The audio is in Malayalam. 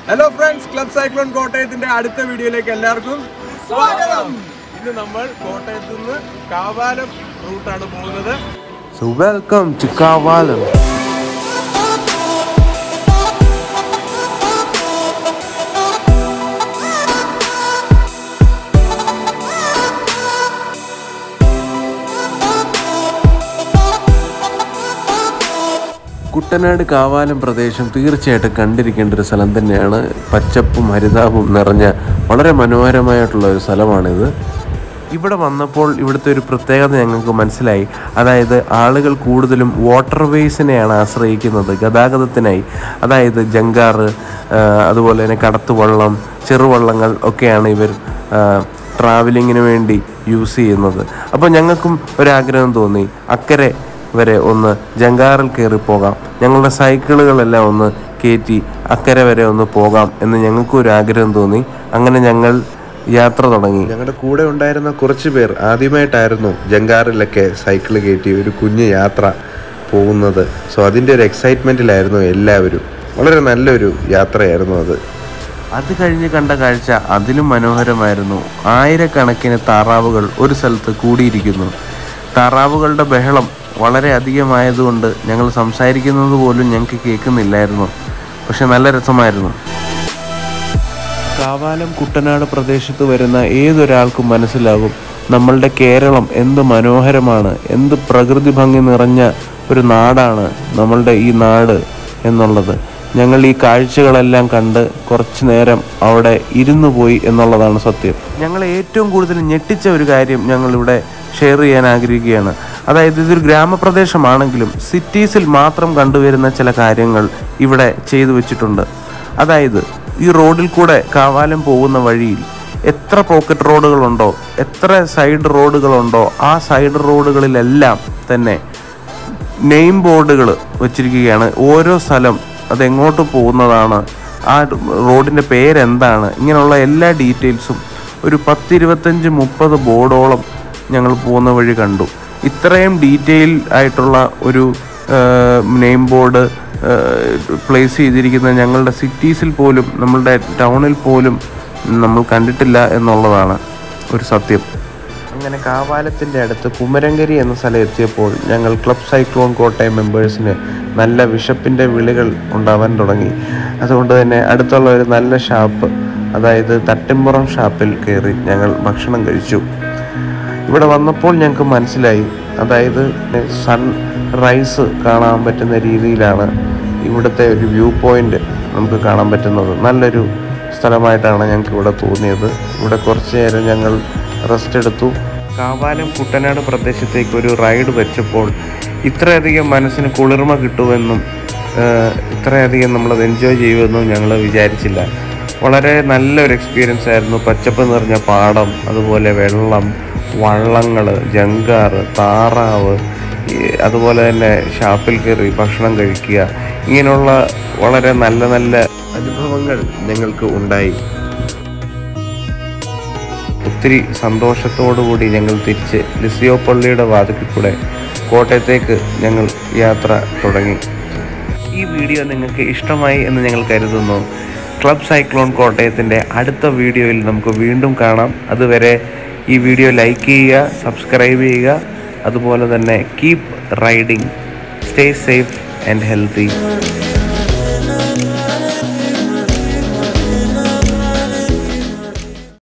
ഹലോ ഫ്രണ്ട്സ് ക്ലബ് സൈക്ലോൺ കോട്ടയത്തിന്റെ അടുത്ത വീഡിയോയിലേക്ക് എല്ലാവർക്കും സ്വാഗതം ഇന്ന് നമ്മൾ കോട്ടയത്ത് നിന്ന് കാവാലം റൂട്ടാണ് പോകുന്നത് So welcome to Kavalam. Kuttanad Kavalam പ്രദേശം തീർച്ചയായിട്ടും കണ്ടിരിക്കേണ്ട ഒരു സ്ഥലം തന്നെയാണ് പച്ചപ്പും ഹരിതാപവും നിറഞ്ഞ വളരെ മനോഹരമായിട്ടുള്ള ഒരു സ്ഥലമാണിത് ഇവിടെ വന്നപ്പോൾ ഇവിടുത്തെ ഒരു പ്രത്യേകത ഞങ്ങൾക്ക് മനസ്സിലായി അതായത് ആളുകൾ കൂടുതലും വാട്ടർ വേസിനെയാണ് ആശ്രയിക്കുന്നത് ഗതാഗതത്തിനായി അതായത് ജങ്കാറ് ആ, അതുപോലെ തന്നെ കടത്തുവള്ളം ചെറുവള്ളങ്ങൾ ഒക്കെയാണ് ഇവർ ട്രാവലിങ്ങിന് വേണ്ടി യൂസ് ചെയ്യുന്നത് അപ്പോൾ ഞങ്ങൾക്കും ഒരാഗ്രഹം തോന്നി അക്കരെ വരെ ഒന്ന് ജങ്കാറിൽ കയറി പോകാം ഞങ്ങളുടെ സൈക്കിളുകളെല്ലാം ഒന്ന് കയറ്റി അക്കരെ വരെ ഒന്ന് പോകാം എന്ന് ഞങ്ങൾക്കും ഒരു ആഗ്രഹം തോന്നി അങ്ങനെ ഞങ്ങൾ യാത്ര തുടങ്ങി ഞങ്ങളുടെ കൂടെ ഉണ്ടായിരുന്ന കുറച്ച് പേർ ആദ്യമായിട്ടായിരുന്നു ജങ്കാറിലൊക്കെ സൈക്കിൾ കയറ്റി ഒരു കുഞ്ഞു യാത്ര പോകുന്നത് സോ അതിൻ്റെ ഒരു എക്സൈറ്റ്മെൻറ്റിലായിരുന്നു എല്ലാവരും വളരെ നല്ലൊരു യാത്രയായിരുന്നു അത് അത് കഴിഞ്ഞ് കണ്ട കാഴ്ച അതിലും മനോഹരമായിരുന്നു ആയിരക്കണക്കിന് താറാവുകൾ ഒരു സ്ഥലത്ത് കൂടിയിരിക്കുന്നു താറാവുകളുടെ ബഹളം വളരെ അധികമായതുകൊണ്ട് ഞങ്ങൾ സംസാരിക്കുന്നത് പോലും ഞങ്ങൾക്ക് കേൾക്കുന്നില്ലായിരുന്നു പക്ഷെ നല്ല രസമായിരുന്നു കാവാലം കുട്ടനാട് പ്രദേശത്ത് വരുന്ന ഏതൊരാൾക്കും മനസ്സിലാകും നമ്മളുടെ കേരളം എന്ത് മനോഹരമാണ് എന്ത് പ്രകൃതി ഭംഗി നിറഞ്ഞ ഒരു നാടാണ് നമ്മളുടെ ഈ നാട് എന്നുള്ളത് ഞങ്ങൾ ഈ കാഴ്ചകളെല്ലാം കണ്ട് കുറച്ചു നേരം അവിടെ ഇരുന്നു പോയി എന്നുള്ളതാണ് സത്യം ഞങ്ങൾ ഏറ്റവും കൂടുതൽ ഞെട്ടിച്ച ഒരു കാര്യം ഞങ്ങളിവിടെ ഷെയർ ചെയ്യാൻ ആഗ്രഹിക്കുകയാണ് അതായത് ഇതൊരു ഗ്രാമപ്രദേശമാണെങ്കിലും സിറ്റീസിൽ മാത്രം കണ്ടുവരുന്ന ചില കാര്യങ്ങൾ ഇവിടെ ചെയ്തു വെച്ചിട്ടുണ്ട് അതായത് ഈ റോഡിൽ കൂടെ കാവാലം പോകുന്ന വഴിയിൽ എത്ര പോക്കറ്റ് റോഡുകളുണ്ടോ എത്ര സൈഡ് റോഡുകളുണ്ടോ ആ സൈഡ് റോഡുകളിലെല്ലാം തന്നെ നെയിം ബോർഡുകൾ വച്ചിരിക്കുകയാണ് ഓരോ സ്ഥലം അതെങ്ങോട്ട് പോകുന്നതാണ് ആ റോഡിൻ്റെ പേരെന്താണ് ഇങ്ങനെയുള്ള എല്ലാ ഡീറ്റെയിൽസും ഒരു പത്തിരുപത്തഞ്ച് മുപ്പത് ബോർഡോളം ഞങ്ങൾ പോകുന്ന വഴി കണ്ടു ഇത്രയും ഡീറ്റെയിൽ ആയിട്ടുള്ള ഒരു നെയിം ബോർഡ് പ്ലേസ് ചെയ്തിരിക്കുന്ന ഞങ്ങളുടെ സിറ്റീസിൽ പോലും നമ്മളുടെ ടൗണിൽ പോലും നമ്മൾ കണ്ടിട്ടില്ല എന്നുള്ളതാണ് ഒരു സത്യം അങ്ങനെ കാവാലത്തിൻ്റെ അടുത്ത് കുമരങ്കരി എന്ന സ്ഥലം എത്തിയപ്പോൾ ഞങ്ങൾ ക്ലബ് സൈക്ലോൺ കോട്ടയം മെമ്പേഴ്സിന് നല്ല വിശപ്പിൻ്റെ വിളികൾ ഉണ്ടാവാൻ തുടങ്ങി അതുകൊണ്ട് തന്നെ അടുത്തുള്ള ഒരു നല്ല ഷാപ്പ് അതായത് തട്ടിമ്പുറം ഷാപ്പിൽ കയറി ഞങ്ങൾ ഭക്ഷണം കഴിച്ചു ഇവിടെ വന്നപ്പോൾ ഞങ്ങൾക്ക് മനസ്സിലായി അതായത് സൺ റൈസ് കാണാൻ പറ്റുന്ന രീതിയിലാണ് ഇവിടുത്തെ ഒരു വ്യൂ പോയിന്റ് നമുക്ക് കാണാൻ പറ്റുന്നത് നല്ലൊരു സ്ഥലമായിട്ടാണ് ഞങ്ങൾക്ക് ഇവിടെ തോന്നിയത് ഇവിടെ കുറച്ച് നേരം ഞങ്ങൾ റെസ്റ്റ് എടുത്തു കാവാലം കുട്ടനാട് പ്രദേശത്തേക്ക് ഒരു റൈഡ് വെച്ചപ്പോൾ ഇത്രയധികം മനസ്സിന് കുളിർമ കിട്ടുമെന്നും ഏഹ്, ഇത്രയധികം നമ്മളത് എൻജോയ് ചെയ്യുമെന്നും ഞങ്ങൾ വിചാരിച്ചില്ല വളരെ നല്ലൊരു എക്സ്പീരിയൻസ് ആയിരുന്നു പച്ചപ്പ് നിറഞ്ഞ പാടം അതുപോലെ വെള്ളം വള്ളങ്ങൾ ജങ്കാറ് താറാവ് ഈ അതുപോലെ തന്നെ ഷാപ്പിൽ കയറി ഭക്ഷണം കഴിക്കുക ഇങ്ങനെയുള്ള വളരെ നല്ല നല്ല അനുഭവങ്ങൾ ഞങ്ങൾക്ക് ഉണ്ടായി ഒത്തിരി സന്തോഷത്തോടു കൂടി ഞങ്ങൾ തിരിച്ച് ലിസിയോ പള്ളിയുടെ വാതിൽ കൂടെ കോട്ടയത്തേക്ക് ഞങ്ങൾ യാത്ര തുടങ്ങി ഈ വീഡിയോ നിങ്ങൾക്ക് ഇഷ്ടമായി എന്ന് ഞങ്ങൾ കരുതുന്നു ക്ലബ് സൈക്ലോൺ കോട്ടയത്തിൻ്റെ അടുത്ത വീഡിയോയിൽ നമുക്ക് വീണ്ടും കാണാം അതുവരെ ഈ വീഡിയോ ലൈക്ക് ചെയ്യുക സബ്സ്ക്രൈബ് ചെയ്യുക അതുപോലെ തന്നെ keep riding stay safe and healthy